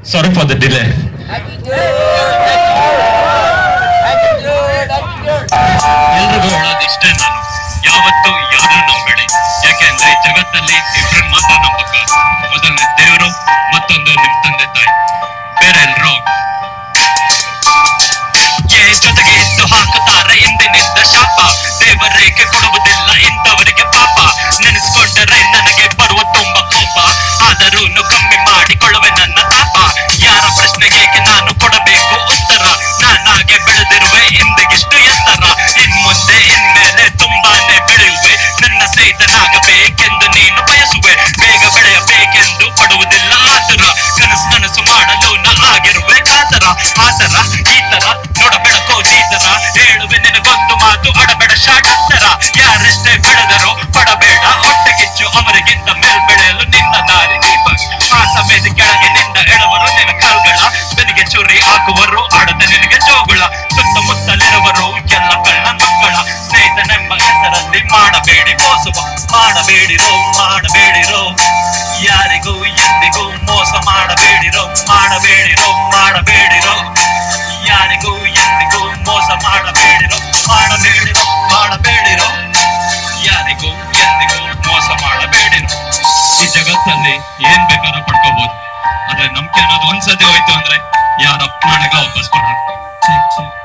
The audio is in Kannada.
ಸಾರಿ ಫಾರ್ ದ ಡಿಲೇ ಎಲ್ರಿಗೂ ಹೇಳೋದು ಇಷ್ಟೇ ನಾನು ಯಾವತ್ತು ಯಾರು ನಂಬೇಡಿ ಯಾಕೆಂದ್ರೆ ಈ ಜಗತ್ತಲ್ಲಿ ಇಬ್ರನ್ನ ಮಾತ್ರ ನಂಬಕ ಮೊದಲನೇ ದೇವರು ಮತ್ತೊಂದು ನಿಮ್ ತಂದೆ ತಾಯಿ ಬೇರೆ ಎಲ್ರು ಏ ಜೊತೆಗೆ ಇದ್ದು ಹಾಕುತ್ತಾರೆ ಇಂದಿನಿಂದ ಶಾಪ ದೇವರೇಕೆ ಕೊಡುವುದಿಲ್ಲ ಇಂಥವರಿಗೆ ಪಾಪ ನೆನೆಸ್ಕೊಂಡರೆ ನನಗೆ ಬರುವ ತುಂಬ ಕೋಪ ಆದರೂ ಕಮ್ಮಿ ಮಾಡಿಕೊಳ್ಳುವೆ ನನ್ನ ತಾಪ ಯಾರ ಪ್ರಶ್ನೆಗೆ ಏಕೆ ನಾನು ಕೊಡಬೇಕು ಉತ್ತರ ನಾನಾಗೆ ಬೆಳೆದಿರುವೆ ಇಂದಿಗಿಷ್ಟು ಎತ್ತರ ಇನ್ ಮುಂದೆ ಇನ್ಮೇಲೆ ತುಂಬಾನೇ ಬೆಳೆಯುವೆ ನನ್ನ ಸ್ನೇಹಿತನಾಗಬೇಕೆಂದು ನೀನು ಬಯಸುವೆ ಬೇಗ ಬೆಳೆಯಬೇಕೆಂದು ಪಡುವುದಿಲ್ಲ ಆತುರ ಕನಸು ನನಸು ಮಾಡಲು ನಾ ಆಗಿರುವೆ ಕಾತರ ಆತರ ಈ ತರ ನೋಡಬೇಡಕೋ ಚೀತರ ಹೇಳುವೆ ನಿನಗೊಂದು ಮಾತು ಅಡಬೇಡ ಶಾಟತ್ತರ ಯಾರೆಷ್ಟೇ ಬೆಳೆದರೂ ಪಡಬೇಡ ಹೊಟ್ಟೆಗಿಚ್ಚು ಅವರಿಗಿಂತ ಮೇಲ್ ಬೆಳೆಯಲು ನಿನ್ನ ದಾರಿ ದೀಪ ಆ ಸಮೇತ ಕೆಳಗೆ ನಿಂದ ಎಳವರು ನಿನ್ನ ಕಾಲ್ಗಳ ಬೆನಿಗೆ ಚುರಿ ಹಾಕುವರು ಆಡದೆ ನಿನಗೆ ಜೋಗುಳ ಸುತ್ತಮುತ್ತಲಿರುವರು ಎಲ್ಲ ಕಳ್ಳ ಮಕ್ಕಳ ಸ್ನೇಹಿತನೆಂಬ ಹೆಸರಲ್ಲಿ ಮಾಡಬೇಡಿ ಮೋಸವ ಮಾಡಬೇಡಿರೋ ಮಾಡಬೇಡಿರೋ ಯಾರಿಗೂ ಎಂದಿಗೂ ಮೋಸ ಮಾಡಬೇಡಿರೋ ಮಾಡಬೇಡಿರೋ ಮಾಡಬೇಡಿರೋ ಯಾರಿಗೂ ಎಂದಿಗೂ ಮೋಸ ಮಾಡಬೇಡಿರೋ ಮಾಡಬೇಡಿರೋ ಮಾಡಬೇಡಿರೋ ಯಾರಿಗೂ ಎಂದಿಗೂ ಮೋಸ ಮಾಡಬೇಡಿರೋ ಈ ಜಗತ್ತಲ್ಲಿ ಏನ್ ಬೇಕಾದ್ರೂ ಪಡ್ಕೋಬಹುದು ಆದ್ರೆ ನಂಬಿಕೆ ಅನ್ನೋದು ಒಂದ್ಸತಿ ಹೋಯ್ತು ಅಂದ್ರೆ ಯಾರ ಪ್ರಾಣಗ ವಾಪಸ್ ಕೊಡೋಣ